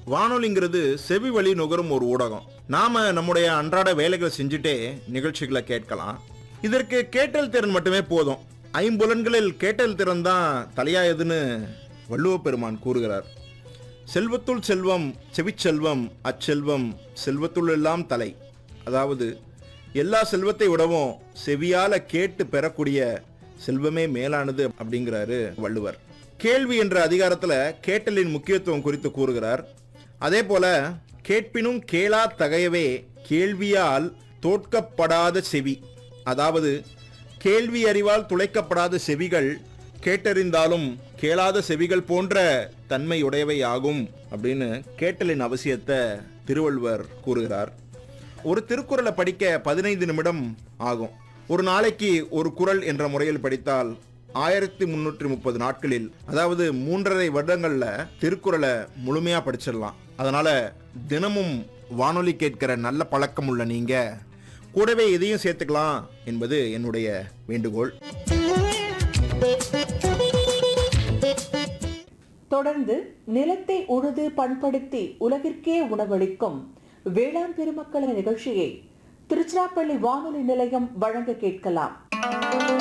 வானொலிங்கிறது செவி வழி நுகரும் ஒரு ஊடகம் நாம நம்முடைய அன்றாட வேலைகளை செஞ்சுட்டே நிகழ்ச்சிகளை கேட்கலாம் இதற்கு கேட்டல் திறன் மட்டுமே போதும் ஐம்புலன்களில் கேட்டல் திறன் தான் தலையாயதுன்னு வள்ளுவ பெருமான் கூறுகிறார் செல்வத்துள் செல்வம் செவிச்செல்வம் அச்செல்வம் செல்வத்துள் எல்லாம் தலை அதாவது எல்லா செல்வத்தை விடவும் செவியால கேட்டு பெறக்கூடிய செல்வமே மேலானது அப்படிங்கிறாரு வள்ளுவர் கேள்வி என்ற அதிகாரத்துல கேட்டலின் முக்கியத்துவம் குறித்து கூறுகிறார் அதே போல கேட்பினும் கேளா தகையவே கேள்வியால் தோற்கப்படாத செவி அதாவது கேள்வி அறிவால் துளைக்கப்படாத செவிகள் கேட்டறிந்தாலும் கேளாத செவிகள் போன்ற தன்மையுடையவை ஆகும் அப்படின்னு கேட்டலின் அவசியத்தை திருவள்ளுவர் கூறுகிறார் ஒரு திருக்குறளை படிக்க பதினைந்து நிமிடம் ஆகும் ஒரு நாளைக்கு ஒரு குறள் என்ற முறையில் படித்தால் ஆயிரத்தி முன்னூற்றி முப்பது நாட்களில் அதாவது மூன்றரை வருடங்கள்ல திருக்குறளை முழுமையா படிச்சிடலாம் அதனால தினமும் வானொலி கேட்கிற நல்ல பழக்கம் உள்ள நீங்க கூடவே இதையும் சேர்த்துக்கலாம் என்பது என்னுடைய வேண்டுகோள் தொடர்ந்து நிலத்தை உழுது பண்படுத்தி உலகிற்கே உணவளிக்கும் வேளாண் பெருமக்களின் நிகழ்ச்சியை திருச்சிராப்பள்ளி வானொலி நிலையம் வழங்க கேட்கலாம்